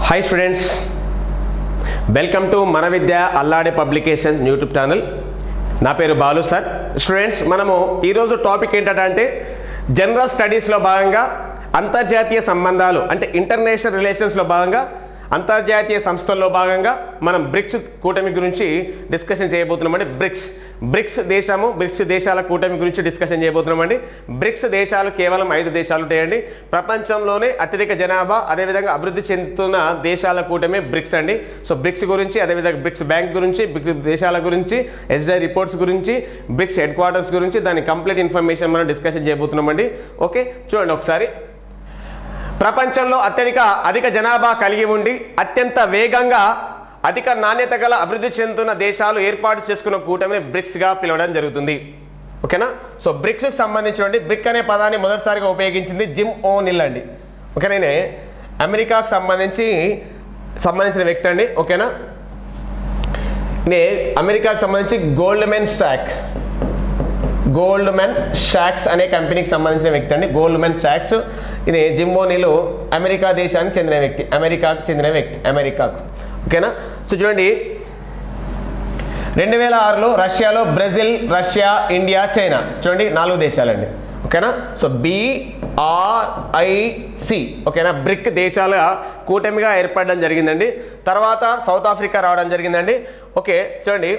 hi students welcome to మన విద్య అల్లాడే publication YouTube channel నా పేరు బాలు సార్ స్టూడెంట్స్ మనము ఈరోజు టాపిక్ ఏంటంటే జనరల్ స్టడీస్లో భాగంగా అంతర్జాతీయ సంబంధాలు అంటే ఇంటర్నేషనల్ రిలేషన్స్లో భాగంగా అంతర్జాతీయ సంస్థల్లో భాగంగా మనం బ్రిక్స్ కూటమి గురించి డిస్కషన్ చేయబోతున్నామండి బ్రిక్స్ బ్రిక్స్ దేశము బ్రిక్స్ దేశాల కూటమి గురించి డిస్కషన్ చేయబోతున్నామండి బ్రిక్స్ దేశాలు కేవలం ఐదు దేశాలు ఉంటాయండి ప్రపంచంలోనే అత్యధిక జనాభా అదేవిధంగా అభివృద్ధి చెందుతున్న దేశాల కూటమి బ్రిక్స్ అండి సో బ్రిక్స్ గురించి అదేవిధంగా బ్రిక్స్ బ్యాంక్ గురించి బ్రిక్స్ దేశాల గురించి ఎస్డీ రిపోర్ట్స్ గురించి బ్రిక్స్ హెడ్ క్వార్టర్స్ గురించి దాని కంప్లీట్ ఇన్ఫర్మేషన్ మనం డిస్కషన్ చేయబోతున్నామండి ఓకే చూడండి ఒకసారి ప్రపంచంలో అత్యధిక అధిక జనాభా కలిగి ఉండి అత్యంత వేగంగా అధిక నాణ్యత గల అభివృద్ధి చెందుతున్న దేశాలు ఏర్పాటు చేసుకున్న కూటమిని బ్రిక్స్గా పిలవడం జరుగుతుంది ఓకేనా సో బ్రిక్స్కి సంబంధించినటువంటి బ్రిక్ అనే పదాన్ని మొదటిసారిగా ఉపయోగించింది జిమ్ ఓ నిల్ అండి ఓకే నేనే అమెరికాకు సంబంధించి సంబంధించిన వ్యక్తి అండి ఓకేనా నే అమెరికాకు సంబంధించి Goldman Sachs Goldman షాక్స్ అనే కంపెనీకి సంబంధించిన వ్యక్తి అండి గోల్డ్ మెన్ షాక్స్ ఇది జిమ్మోనిలో అమెరికా దేశానికి చెందిన వ్యక్తి అమెరికాకు చెందిన వ్యక్తి అమెరికాకు ఓకేనా సో చూడండి రెండు వేల ఆరులో రష్యాలో బ్రెజిల్ రష్యా ఇండియా చైనా చూడండి నాలుగు దేశాలండి ఓకేనా సో బిఆర్ఐసి ఓకేనా బ్రిక్ దేశాల కూటమిగా ఏర్పడడం జరిగిందండి తర్వాత సౌత్ ఆఫ్రికా రావడం జరిగిందండి ఓకే చూడండి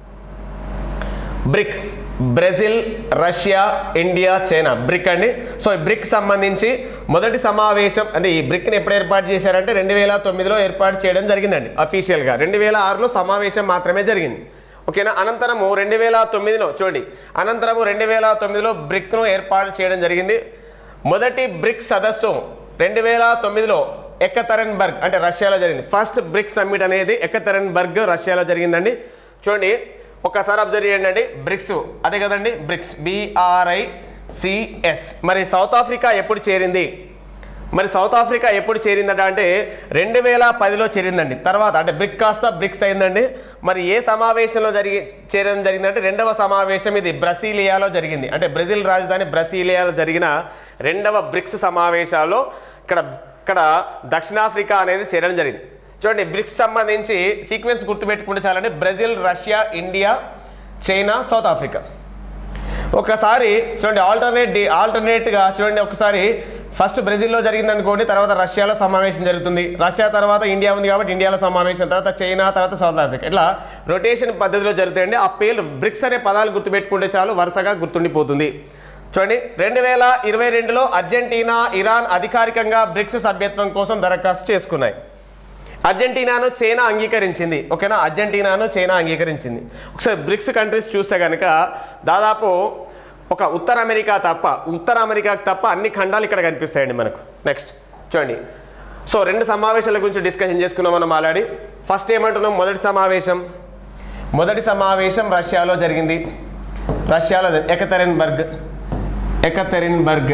BRIC Brazil Russia India China BRIC అండి సో ఈ బ్రిక్ సంబంధించి మొదటి సమావేశం అంటే ఈ బ్రిక్ని ఎప్పుడు ఏర్పాటు చేశారంటే రెండు వేల తొమ్మిదిలో ఏర్పాటు చేయడం జరిగిందండి అఫీషియల్గా రెండు వేల ఆరులో సమావేశం మాత్రమే జరిగింది ఓకేనా అనంతరము రెండు వేల తొమ్మిదిలో చూడండి అనంతరము రెండు వేల తొమ్మిదిలో బ్రిక్ను ఏర్పాటు చేయడం జరిగింది మొదటి బ్రిక్ సదస్సు రెండు వేల తొమ్మిదిలో ఎక్కతరన్బర్గ్ అంటే రష్యాలో జరిగింది ఫస్ట్ బ్రిక్ సమ్మిట్ అనేది ఎక్కతరన్బర్గ్ రష్యాలో జరిగిందండి చూడండి ఒకసారి అబ్జర్వ్ చేయండి బ్రిక్స్ అదే కదండి బ్రిక్స్ బిఆర్ఐ సిఎస్ మరి సౌత్ ఆఫ్రికా ఎప్పుడు చేరింది మరి సౌత్ ఆఫ్రికా ఎప్పుడు చేరిందట అంటే రెండు వేల పదిలో చేరిందండి తర్వాత అంటే బ్రిక్ కాస్త బ్రిక్స్ అయిందండి మరి ఏ సమావేశంలో జరిగి చేరడం జరిగిందంటే రెండవ సమావేశం ఇది బ్రసీలియాలో జరిగింది అంటే బ్రెజిల్ రాజధాని బ్రసీలియాలో జరిగిన రెండవ బ్రిక్స్ సమావేశాల్లో ఇక్కడ ఇక్కడ దక్షిణాఫ్రికా అనేది చేరడం జరిగింది చూడండి బ్రిక్స్ సంబంధించి సీక్వెన్స్ గుర్తుపెట్టుకుంటే చాలండి Brazil Russia India China South Africa ఒకసారి చూడండి ఆల్టర్నేట్ డి ఆల్టర్నేట్గా చూడండి ఒకసారి ఫస్ట్ బ్రెజిల్లో జరిగింది అనుకోండి తర్వాత రష్యాలో సమావేశం జరుగుతుంది రష్యా తర్వాత ఇండియా ఉంది కాబట్టి ఇండియాలో సమావేశం తర్వాత చైనా తర్వాత సౌత్ ఆఫ్రికా ఇట్లా రొటేషన్ పద్ధతిలో జరుగుతాయండి ఆ పేర్లు బ్రిక్స్ అనే పదాలు గుర్తుపెట్టుకుంటే చాలు వరుసగా గుర్తుండిపోతుంది చూడండి రెండు వేల ఇరవై రెండులో అర్జెంటీనా ఇరాన్ అధికారికంగా బ్రిక్స్ సభ్యత్వం కోసం దరఖాస్తు చేసుకున్నాయి అర్జెంటీనాను చైనా అంగీకరించింది ఓకేనా అర్జెంటీనాను చైనా అంగీకరించింది ఒకసారి బ్రిక్స్ కంట్రీస్ చూస్తే కనుక దాదాపు ఒక ఉత్తర అమెరికా తప్ప ఉత్తర అమెరికాకు తప్ప అన్ని ఖండాలు ఇక్కడ కనిపిస్తాయండి మనకు నెక్స్ట్ చూడండి సో రెండు సమావేశాల గురించి డిస్కషన్ చేసుకున్నాం మనం ఆల్రెడీ ఫస్ట్ ఏమంటున్నాం మొదటి సమావేశం మొదటి సమావేశం రష్యాలో జరిగింది రష్యాలో ఎకతెరెన్బర్గ్ ఎకతెరిన్బర్గ్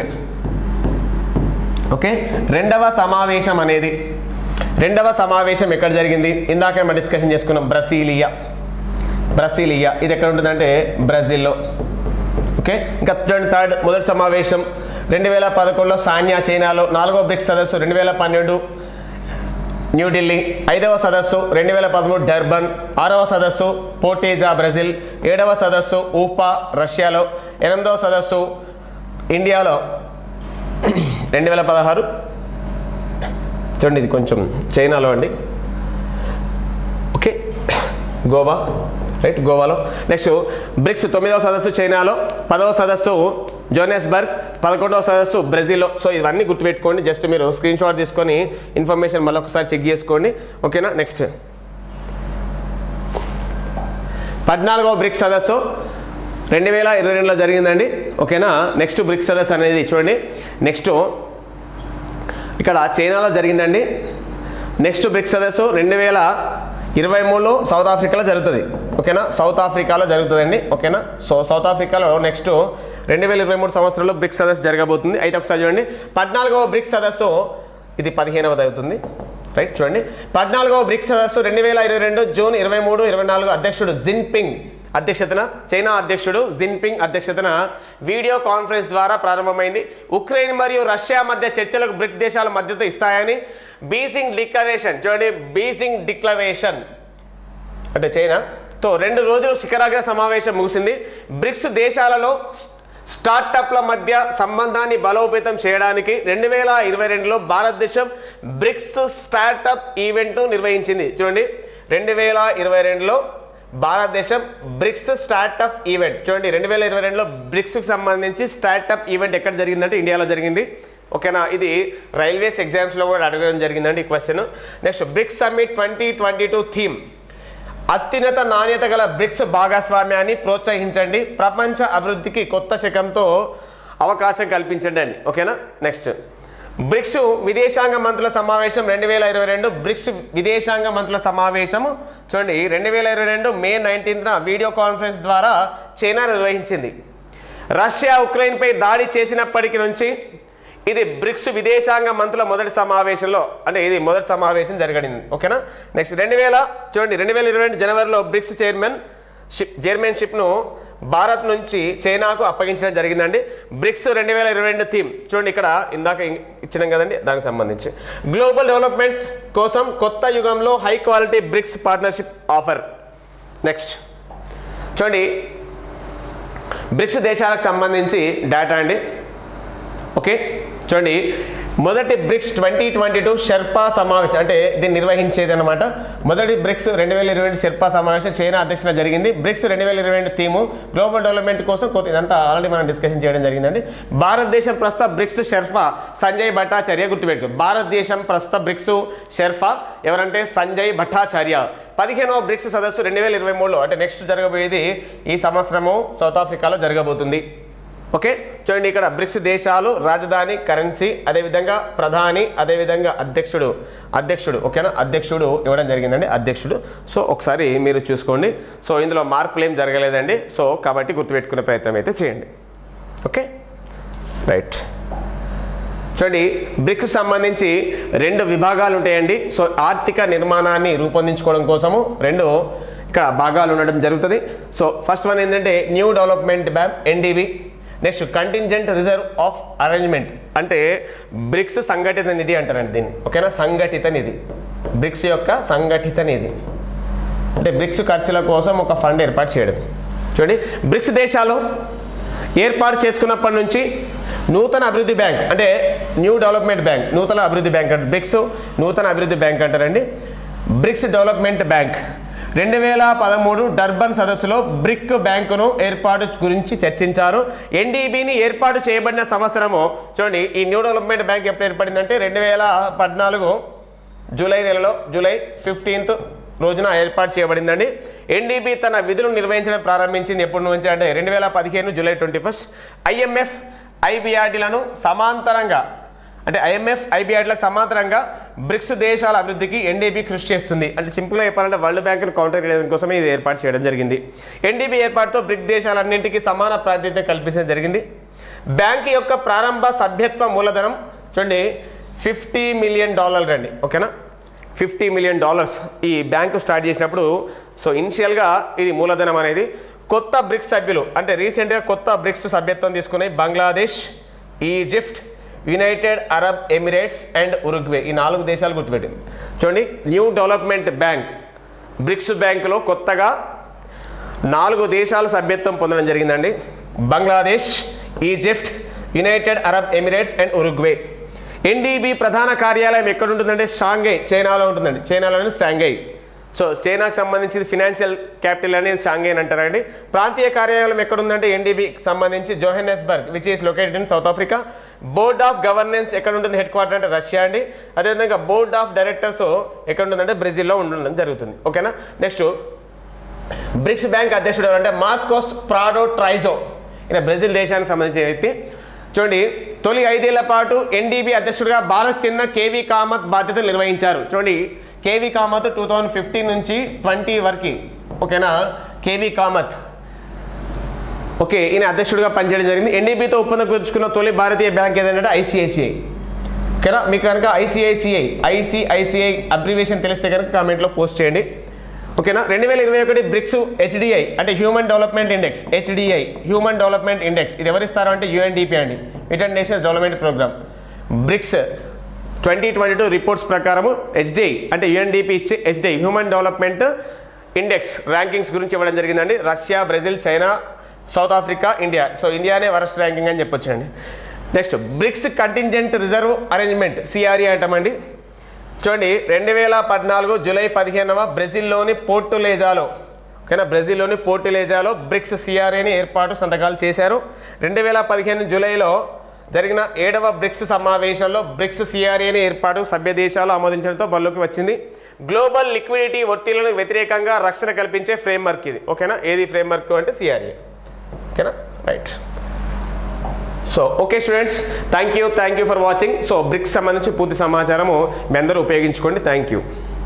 ఓకే రెండవ సమావేశం అనేది రెండవ సమావేశం ఎక్కడ జరిగింది ఇందాక మనం డిస్కషన్ చేసుకున్నాం బ్రసీలియా బ్రసీలియా ఇది ఎక్కడ ఉంటుందంటే బ్రెజిల్లో ఓకే ఇంకా చూడండి థర్డ్ మొదటి సమావేశం రెండు వేల పదకొండులో సాన్యా చైనాలో నాలుగో బ్రిక్స్ సదస్సు రెండు వేల పన్నెండు న్యూఢిల్లీ ఐదవ సదస్సు రెండు వేల పదమూడు డర్బన్ ఆరవ సదస్సు పోర్టేజా బ్రెజిల్ ఏడవ సదస్సు ఊపా రష్యాలో ఎనిమిదవ సదస్సు ఇండియాలో రెండు వేల పదహారు చూడండి ఇది కొంచెం చైనాలో అండి ఓకే గోవా రైట్ గోవాలో నెక్స్ట్ బ్రిక్స్ తొమ్మిదవ సదస్సు చైనాలో పదవ సదస్సు జోనెస్బర్గ్ పదకొండవ సదస్సు బ్రెజిల్లో సో ఇవన్నీ గుర్తుపెట్టుకోండి జస్ట్ మీరు స్క్రీన్ షాట్ తీసుకొని ఇన్ఫర్మేషన్ మళ్ళీ ఒకసారి చెక్ చేసుకోండి ఓకేనా నెక్స్ట్ పద్నాలుగవ బ్రిక్స్ సదస్సు రెండు వేల ఇరవై రెండులో జరిగిందండి ఓకేనా నెక్స్ట్ బ్రిక్స్ సదస్సు అనేది చూడండి నెక్స్ట్ ఇక్కడ చైనాలో జరిగిందండి నెక్స్ట్ బ్రిక్స్ సదస్సు రెండు వేల ఇరవై మూడులో సౌత్ ఆఫ్రికాలో జరుగుతుంది ఓకేనా సౌత్ ఆఫ్రికాలో జరుగుతుందండి ఓకేనా సో సౌత్ ఆఫ్రికాలో నెక్స్ట్ రెండు వేల ఇరవై మూడు సంవత్సరంలో బ్రిక్స్ సదస్సు జరగబోతుంది అయితే ఒకసారి చూడండి పద్నాలుగవ బ్రిక్స్ సదస్సు ఇది పదిహేనవది అవుతుంది రైట్ చూడండి పద్నాలుగవ బ్రిక్స్ సదస్సు రెండు వేల ఇరవై రెండు జూన్ ఇరవై మూడు ఇరవై నాలుగు అధ్యక్షుడు జిన్పింగ్ అధ్యక్షతన చైనా అధ్యక్షుడు జిన్పింగ్ అధ్యక్షతన వీడియో కాన్ఫరెన్స్ ద్వారా ప్రారంభమైంది ఉక్రెయిన్ మరియు రష్యా మధ్య చర్చలకు బ్రిక్ దేశాల మద్దతు ఇస్తాయని బీజింగ్ డిక్లరేషన్ చూడండి బీజింగ్ డిక్లరేషన్ అంటే చైనా తో రెండు రోజులు శిఖరాగ్ర సమావేశం ముగిసింది బ్రిక్స్ దేశాలలో స్- స్టార్టప్ల మధ్య సంబంధాన్ని బలోపేతం చేయడానికి రెండు వేల ఇరవై రెండులో భారతదేశం బ్రిక్స్ స్టార్టప్ ఈవెంట్ను నిర్వహించింది చూడండి రెండు వేల ఇరవై రెండులో భారతదేశం బ్రిక్స్ స్టార్టప్ ఈవెంట్ చూడండి రెండు వేల ఇరవై రెండులో బ్రిక్స్కి సంబంధించి స్టార్టప్ ఈవెంట్ ఎక్కడ జరిగిందంటే ఇండియాలో జరిగింది ఓకేనా ఇది రైల్వేస్ ఎగ్జామ్స్లో కూడా అడగడం జరిగిందండి ఈ question next BRICS summit twenty twenty two theme అత్యున్నత నాణ్యత గల బ్రిక్స్ భాగస్వామ్యాన్ని ప్రోత్సహించండి ప్రపంచ అభివృద్ధికి కొత్త శకంతో అవకాశం కల్పించండి అండి ఓకేనా నెక్స్ట్ బ్రిక్స్ విదేశాంగ మంత్రుల సమావేశం రెండు వేల ఇరవై రెండు బ్రిక్స్ విదేశాంగ మంత్రుల సమావేశము చూడండి రెండు వేల ఇరవై రెండు మే నైన్టీన్త్న వీడియో కాన్ఫరెన్స్ ద్వారా చైనా నిర్వహించింది రష్యా ఉక్రెయిన్పై దాడి చేసినప్పటికి నుంచి ఇది బ్రిక్స్ విదేశాంగ మంత్రుల మొదటి సమావేశంలో అంటే ఇది మొదటి సమావేశం జరగడింది ఓకేనా నెక్స్ట్ రెండు వేల చూడండి రెండు వేల ఇరవై రెండు జనవరిలో బ్రిక్స్ చైర్మన్ షిప్ చైర్మన్షిప్ను భారత్ నుంచి చైనాకు అప్పగించడం జరిగిందండి బ్రిక్స్ రెండు వేల ఇరవై రెండు థీమ్ చూడండి ఇక్కడ ఇందాక ఇ- ఇచ్చినాం కదండి దానికి సంబంధించి గ్లోబల్ డెవలప్మెంట్ కోసం కొత్త యుగంలో high quality BRICS partnership offer next చూడండి బ్రిక్స్ దేశాలకు సంబంధించి డేటా అండి ఓకే చూడండి మొదటి BRICS twenty twenty two sherpa సమావేశం అంటే దీన్ని నిర్వహించేది అనమాట మొదటి బ్రిక్స్ రెండు వేల ఇరవై రెండు షెర్పా సమావేశం చైనా అధ్యక్షత జరిగింది బ్రిక్స్ రెండు వేల ఇరవై రెండు థీము గ్లోబల్ డెవలప్మెంట్ కోసం కొత్త ఇదంతా ఆల్రెడీ మనం డిస్కషన్ చేయడం జరిగిందండి భారతదేశం ప్రస్తుత బ్రిక్స్ షెర్ఫా సంజయ్ భట్టాచార్య గుర్తుపెట్టు భారతదేశం ప్రస్తుత బ్రిక్స్ షెర్ఫా ఎవరంటే సంజయ్ భట్టాచార్య పదిహేనవ బ్రిక్స్ సదస్సు రెండు వేల ఇరవై మూడులో అంటే నెక్స్ట్ జరగబోయేది ఈ సంవత్సరము సౌత్ ఆఫ్రికాలో జరగబోతుంది ఓకే చూడండి ఇక్కడ బ్రిక్స్ దేశాలు రాజధాని కరెన్సీ అదేవిధంగా ప్రధాని అదేవిధంగా అధ్యక్షుడు అధ్యక్షుడు ఓకేనా అధ్యక్షుడు ఇవ్వడం జరిగిందండి అధ్యక్షుడు సో ఒకసారి మీరు చూసుకోండి సో ఇందులో మార్పులు ఏం జరగలేదండి సో కాబట్టి గుర్తుపెట్టుకునే ప్రయత్నం అయితే చేయండి ఓకే రైట్ చూడండి బ్రిక్స్ సంబంధించి రెండు విభాగాలు ఉంటాయండి సో ఆర్థిక నిర్మాణాన్ని రూపొందించుకోవడం కోసము రెండు ఇక్కడ భాగాలు ఉండడం జరుగుతుంది సో ఫస్ట్ వన్ ఏంటంటే new development bank NDB next contingent reserve of arrangement అంటే బ్రిక్స్ సంఘటిత నిధి అంటారండి దీన్ని ఓకేనా సంఘటిత నిధి బ్రిక్స్ యొక్క సంఘటిత నిధి అంటే బ్రిక్స్ ఖర్చుల కోసం ఒక ఫండ్ ఏర్పాటు చేయడం చూడండి బ్రిక్స్ దేశాలు ఏర్పాటు చేసుకున్నప్పటి నుంచి నూతన అభివృద్ధి బ్యాంక్ అంటే న్యూ డెవలప్మెంట్ బ్యాంక్ నూతన అభివృద్ధి బ్యాంక్ అంటే బ్రిక్స్ నూతన అభివృద్ధి బ్యాంక్ అంటారండి బ్రిక్స్ డెవలప్మెంట్ బ్యాంక్ రెండు వేల పదమూడు డర్బన్ సదస్సులో బ్రిక్ బ్యాంకును ఏర్పాటు గురించి చర్చించారు ఎన్డీబీని ఏర్పాటు చేయబడిన సంవత్సరము చూడండి ఈ న్యూ డెవలప్మెంట్ బ్యాంక్ ఎప్పుడు ఏర్పడిందంటే రెండు వేల పద్నాలుగు జూలై నెలలో జూలై ఫిఫ్టీన్త్ రోజున ఏర్పాటు చేయబడిందండి ఎన్డీబీ తన విధులను నిర్వహించడం ప్రారంభించింది ఎప్పటి నుంచి అంటే రెండు వేల పదిహేను జూలై ట్వంటీ ఫస్ట్ ఐఎంఎఫ్ ఐబిఆర్డీలను సమాంతరంగా అంటే ఐఎంఎఫ్ ఐబిఆర్డీలకు సమాంతరంగా బ్రిక్స్ దేశాల అభివృద్ధికి ఎన్డీబీ కృషి చేస్తుంది అంటే సింపుల్గా చెప్పాలంటే వరల్డ్ బ్యాంకును కౌంటర్ చేయడం కోసమే ఇది ఏర్పాటు చేయడం జరిగింది ఎన్డీబీ ఏర్పాటుతో బ్రిక్ దేశాలన్నింటికీ సమాన ప్రాతినిధ్యం కల్పించడం జరిగింది బ్యాంక్ యొక్క ప్రారంభ సభ్యత్వ మూలధనం చూడండి ఫిఫ్టీ మిలియన్ డాలర్లు అండి ఓకేనా ఫిఫ్టీ మిలియన్ డాలర్స్ ఈ బ్యాంకు స్టార్ట్ చేసినప్పుడు సో ఇనిషియల్గా ఇది మూలధనం అనేది కొత్త బ్రిక్స్ సభ్యులు అంటే రీసెంట్గా కొత్త బ్రిక్స్ సభ్యత్వం తీసుకున్నాయి Bangladesh Egypt United Arab Emirates and Uruguay ఈ నాలుగు దేశాలు గుర్తుపెట్టింది చూడండి న్యూ డెవలప్మెంట్ బ్యాంక్ బ్రిక్స్ బ్యాంకులో కొత్తగా నాలుగు దేశాల సభ్యత్వం పొందడం జరిగిందండి Bangladesh Egypt United Arab Emirates and Uruguay NDB ప్రధాన కార్యాలయం ఎక్కడ ఉంటుందంటే షాంఘై చైనాలో ఉంటుందండి చైనాలోని షాంఘై సో చైనాకు సంబంధించి ఫినాన్షియల్ క్యాపిటల్ అనేది షాంఘై అని అంటారండి ప్రాంతీయ కార్యాలయం ఎక్కడ ఉందంటే ఎన్డీబీకి సంబంధించి Johannesburg which is located in South Africa board of governance ఎక్కడ ఉంటుంది హెడ్ క్వార్టర్ అంటే రష్యా అండి అదేవిధంగా బోర్డ్ ఆఫ్ డైరెక్టర్స్ ఎక్కడ ఉంటుందంటే బ్రెజిల్లో ఉండడం జరుగుతుంది ఓకేనా నెక్స్ట్ బ్రిక్స్ బ్యాంక్ అధ్యక్షుడు ఎవరంటే మార్కోస్ ప్రాడో ట్రైజో ఈయన బ్రెజిల్ దేశానికి సంబంధించిన వ్యక్తి చూడండి తొలి ఐదేళ్ల పాటు ఎన్డీబీ అధ్యక్షుడిగా బాలస్ చిన్న కేవీ కామత్ బాధ్యతలు నిర్వహించారు చూడండి KV Kamath two thousand fifteen నుంచి ట్వంటీ వరకు ఓకేనా కేవీ కామత్ ఓకే ఈయన అధ్యక్షుడిగా పనిచేయడం జరిగింది ఎన్డీబీతో ఒప్పందం కుదుర్చుకున్న తొలి భారతీయ బ్యాంక్ ఏదంటే ఐసిఐసిఐ ఓకేనా మీకు కనుక ఐసిఐసిఐ ఐసిఐసిఐ అబ్రివేషన్ తెలిస్తే కనుక కామెంట్లో పోస్ట్ చేయండి ఓకేనా రెండు వేల ఇరవై ఒకటి బ్రిక్స్ హెచ్డిఐ అంటే human development index HDI human development index ఇది ఎవరిస్తారు అంటే యుఎన్డిపి అండి United Nations development programme BRICS twenty twenty two reports ప్రకారము హెచ్డిఐ అంటే యుఎన్డిపి ఇచ్చే HDI human development index rankings గురించి ఇవ్వడం జరిగిందండి Russia Brazil China South Africa India so ఇండియానే వరస్ట్ ర్యాంకింగ్ అని చెప్పొచ్చండి next BRICS contingent reserve arrangement CRE అంటామండి చూడండి రెండు వేల పద్నాలుగు జూలై పదిహేనవ బ్రెజిల్లోని పోర్టులేజాలో ఓకేనా బ్రెజిల్లోని పోర్టులేజాలో బ్రిక్స్ సిఆర్ఏని ఏర్పాటు సంతకాలు చేశారు రెండు వేల పదిహేను జూలైలో జరిగిన ఏడవ బ్రిక్స్ సమావేశంలో బ్రిక్స్ సిఆర్ఏని ఏర్పాటు సభ్య దేశాలు ఆమోదించడంతో బల్లోకి వచ్చింది గ్లోబల్ లిక్విడిటీ ఒత్తిళ్లకు వ్యతిరేకంగా రక్షణ కల్పించే ఫ్రేమ్వర్క్ ఇది ఓకేనా ఏది ఫ్రేమ్వర్క్ అంటే సిఆర్ఏ ఓకేనా right so okay students thank you thank you for watching so BRICS సంబంధించి పూర్తి సమాచారము మీ అందరూ ఉపయోగించుకోండి థ్యాంక్ యూ